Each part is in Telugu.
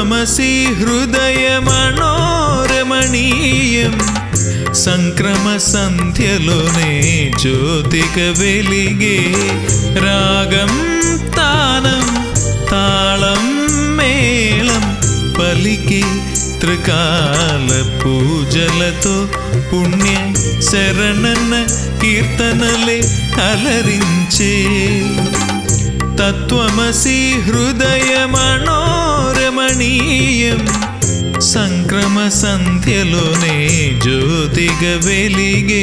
తత్వమసి హృదయ మనోరమణీయం సంక్రమ సంధ్యలోనే జ్యోతిక వెలిగే రాగం తానం తాళం మేళం పలికి త్రికాల పూజలతో పుణ్య శరణన్న కీర్తనలే అలరించే తత్వమసి హృదయ మనోరమణీయం సంక్రమ సంధ్యలోనే జ్యోతిగ వెలిగే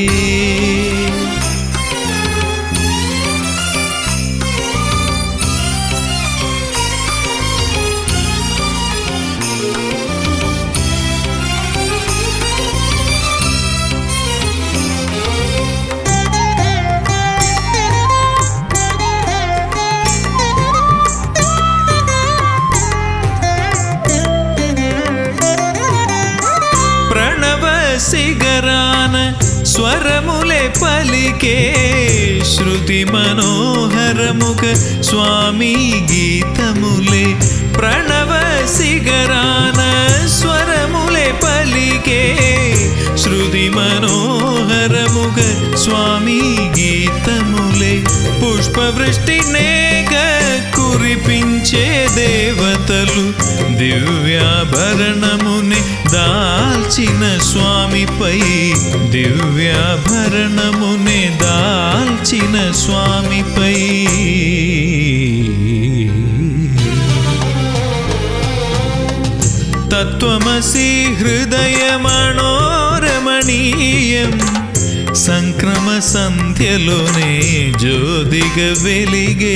ప్రణవ శిగరాన స్వరములే పలికే శృతి మనోహరముఖ స్వామి గీతములే ప్రణవ శిగరాన స్వరములే పలికే శృతి మనోహరముఖ స్వామి గీతములే పుష్పవృష్టి నేగ కురిపించే దేవతలు దివ్యాభరణముని దాల్చిన స్వామిపై దివ్యాభరణముని దాల్చిన స్వామిపై తత్వమసి హృదయ మనోరమణీయం సంక్రమ సంధ్యలోనే జ్యోతిగ వెలిగే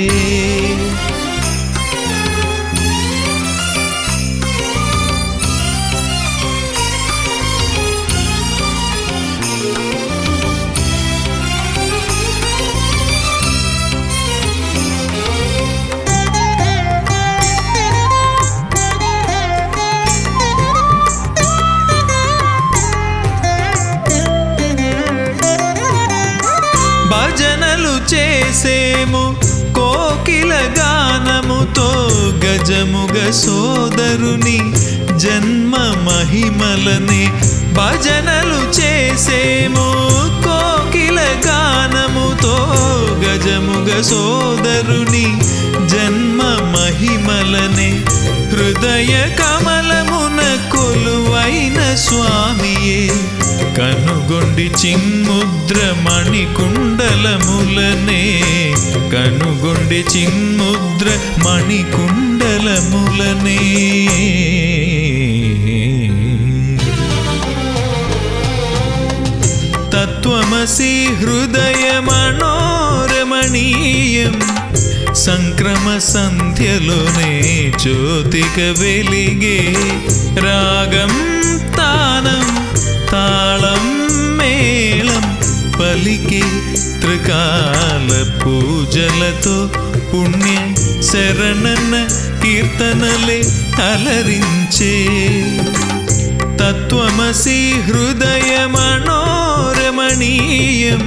భజనలు చేసేము కోకిల గానముతో గజముగ సోదరుని జన్మ మహిమలని భజనలు చేసేము కోకిల గానముతో గజముగ సోదరుని జన్మ మహిమలనే హృదయ కమలమున కొలువైన స్వామియే కనుగొండి చిన్ముద్ర మణికుండలములనే కనుగొండి చిన్ముద్ర మణికుండలములనే తత్వమసి హృదయ మనోరమణీయం సంక్రమ సంధ్యలోనే జ్యోతిక వెలిగే రాగం తానం తాళం మేళం పలికి త్రికాల పూజలతో పుణ్య శరణన్న కీర్తనలే అలరించే తత్వమసి హృదయ మనోరమణీయం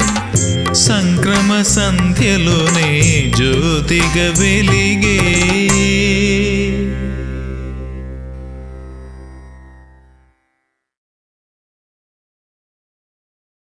సంక్రమ సంధ్యలోనే జ్యోతిగ వెలిగే